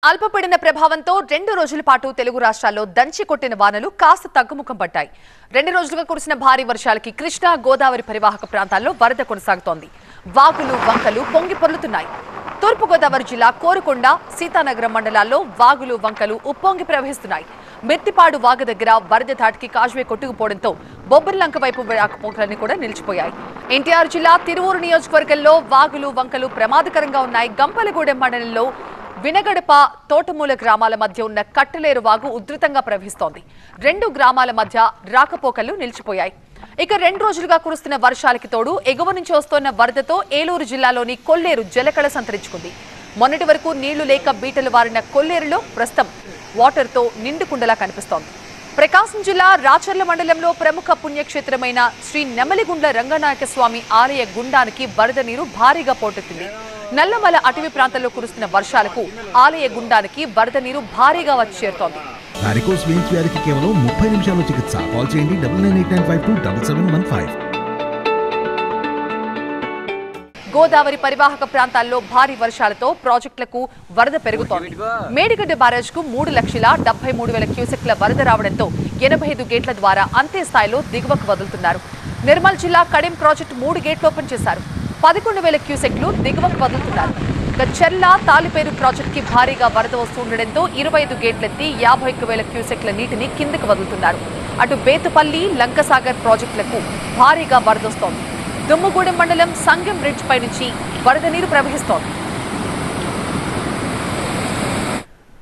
అల్పపీడన ప్రభావంతో రెండు రోజుల పాటు తెలుగు రాష్ట్రాల్లో దంచి కొట్టిన వానలు కాస్త తగ్గుముఖం పట్టాయి రెండు రోజులుగా కురిసిన భారీ వర్షాలకి కృష్ణా గోదావరి పరివాహక ప్రాంతాల్లో వరద కొనసాగుతోంది వాగులు వంకలు పొంగి పొర్లుతున్నాయి తూర్పుగోదావరి జిల్లా కోరుకొండ సీతానగరం మండలాల్లో వాగులు వంకలు ఉప్పొంగి ప్రవహిస్తున్నాయి మెత్తిపాడు వాగు దగ్గర వరద ధాటికి కాజ్వే కొట్టుకుపోవడంతో బొబ్బర్లంక వైపు రాకపోకలన్నీ కూడా నిలిచిపోయాయి ఎన్టీఆర్ జిల్లా తిరువూరు నియోజకవర్గంలో వాగులు వంకలు ప్రమాదకరంగా ఉన్నాయి గంపలగూడెం మండలంలో వినగడప తోటమూల గ్రామాల మధ్య ఉన్న కట్టలేరు వాగు ఉధృతంగా ప్రవహిస్తోంది రెండు గ్రామాల మధ్య రాకపోకలు నిలిచిపోయాయి ఇక రెండు రోజులుగా కురుస్తున్న వర్షాలకి తోడు ఎగువ నుంచి వస్తోన్న వరదతో ఏలూరు జిల్లాలోని కొల్లేరు జలకళ సంతరించుకుంది మొన్నటి వరకు నీళ్లు లేక బీటలు వారిన కొల్లేరులో ప్రస్తుతం వాటర్తో నిండుకుండలా కనిపిస్తోంది ప్రకాశం జిల్లా రాచర్ల మండలంలో ప్రముఖ పుణ్యక్షేత్రమైన శ్రీ నెమలిగుండ్ల రంగనాయక స్వామి ఆలయ గుండానికి వరద నీరు భారీగా పోటెత్తింది నల్లమల అటవీ ప్రాంతంలో కురుస్తున్న వర్షాలకు ఆలయ గుండానికి వరద నీరు భారీగా వచ్చి చేరుతోంది వారికోస్ వెయిన్స్ వ్యాధికి కేవలం ముప్పై నిమిషాల చికిత్స కాల్ చేయండి double nine eight nine five two double seven one five Godavari పరివాహక ప్రాంతాల్లో భారీ వర్షాలతో ప్రాజెక్టులకు వరద పెరుగుతోంది మేడిగడ్డ బ్యారేజ్ కు మూడు లక్షల డెబ్బై మూడు వేల క్యూసెక్ల వరద రావడంతో ఎనభై ఐదు గేట్ల ద్వారా అంతే స్థాయిలో దిగువకు వదులుతున్నారు నిర్మల్ జిల్లా కడెం ప్రాజెక్టు మూడు గేట్లు ఓపెన్ చేశారు పదకొండు వేల క్యూసెక్లు దిగువకు వదులుతున్నారు ఇక చెర్ల తాలిపేరు ప్రాజెక్ట్ కి భారీగా వరద వస్తుండటంతో ఇరవై ఐదు గేట్లెత్తి యాభై ఒక్క వేల క్యూసెక్ల నీటిని కిందకు వదులుతున్నారు అటు బేతుపల్లి లంకసాగర్ ప్రాజెక్టులకు భారీగా వరదొస్తోంది దుమ్ముగూడెం మండలం సంగం బ్రిడ్జ్ పై నుంచి వరద నీరు ప్రవహిస్తోంది